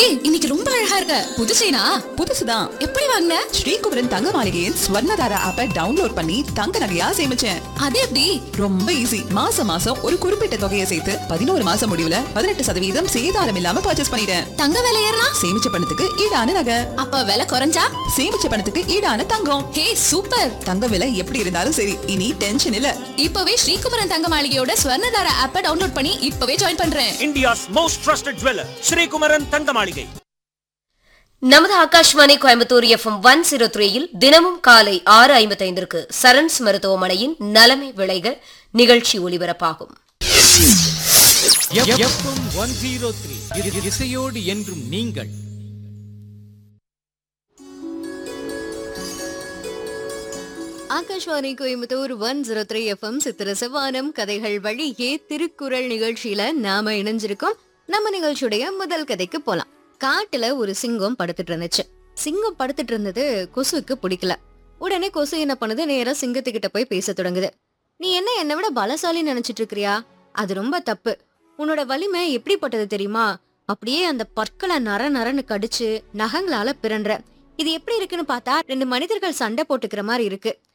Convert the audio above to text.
ஏய் இன்னைக்கு ரொம்ப அழகா இருக்க புது செயினா புதுசுதான் எப்படி வாங்கின ஸ்ரீகுமரன் தங்க மாளிகையின் ஸ்வர்ணதாரா ஆப்பை டவுன்லோட் பண்ணி தங்க நகையா சேமிச்சேன் அது எப்படி ரொம்ப ஈஸி மாசம் மாசம் ஒரு குறிப்பிட்ட தொகையை சேர்த்து பதினோரு மாசம் முடிவுல பதினெட்டு சதவீதம் சேதாரம் இல்லாம பர்ச்சேஸ் பண்ணிட்டேன் தங்க விலை ஏறினா சேமிச்ச பணத்துக்கு ஈடான நகை அப்ப விலை குறைஞ்சா சேமிச்ச பணத்துக்கு ஈடான தங்கம் ஹே சூப்பர் தங்க விலை எப்படி இருந்தாலும் சரி இனி டென்ஷன் இல்ல இப்பவே ஸ்ரீகுமரன் தங்க மாளிகையோட ஸ்வர்ணதார ஆப்பை டவுன்லோட் பண்ணி இப்பவே ஜாயின் பண்றேன் India's most trusted jeweler, Sri Kumaran Thangamaligai. நமது Akashvani Coimbatore FM one zero த்ரீயில் தினமும் காலை ஆறு ஐம்பத்தைந்திற்கு சரண்ஸ் மருத்துவமனையின் நலமை விளைக நிகழ்ச்சி ஒலிபரப்பாகும் எஃப்எம் ஒன் ஜீரோ த்ரீ இசையோடு என்றும் நீங்கள் Akashvani Coimbatore one zero three FM சித்திர செவ்வானம் கதைகள் வழியே திருக்குறள் நிகழ்ச்சியில நாம இணைஞ்சிருக்கோம் நம்ம நிகழ்ச்சியுடைய முதல் கதைக்கு போலாம் காட்டுல ஒரு சிங்கம் படுத்துட்டு இருந்துச்சு சிங்கம் படுத்துட்டு இருந்தது கொசுவுக்கு பிடிக்கல உடனே கொசு என்ன பண்ணுது நேரா சிங்கத்துக்கிட்ட போய் பேச தொடங்குது நீ என்ன என்னை விட பலசாலி நினைச்சிட்டு இருக்கிறியா அது ரொம்ப தப்பு உன்னோட வலிமை எப்படிப்பட்டது தெரியுமா அப்படியே அந்த பற்களை நர நரன்னு கடிச்சு நகங்களால பிறன்ற இது எப்படி இருக்குன்னு பார்த்தா ரெண்டு மனிதர்கள் சண்டை போட்டுக்கிற மாதிரி இருக்கு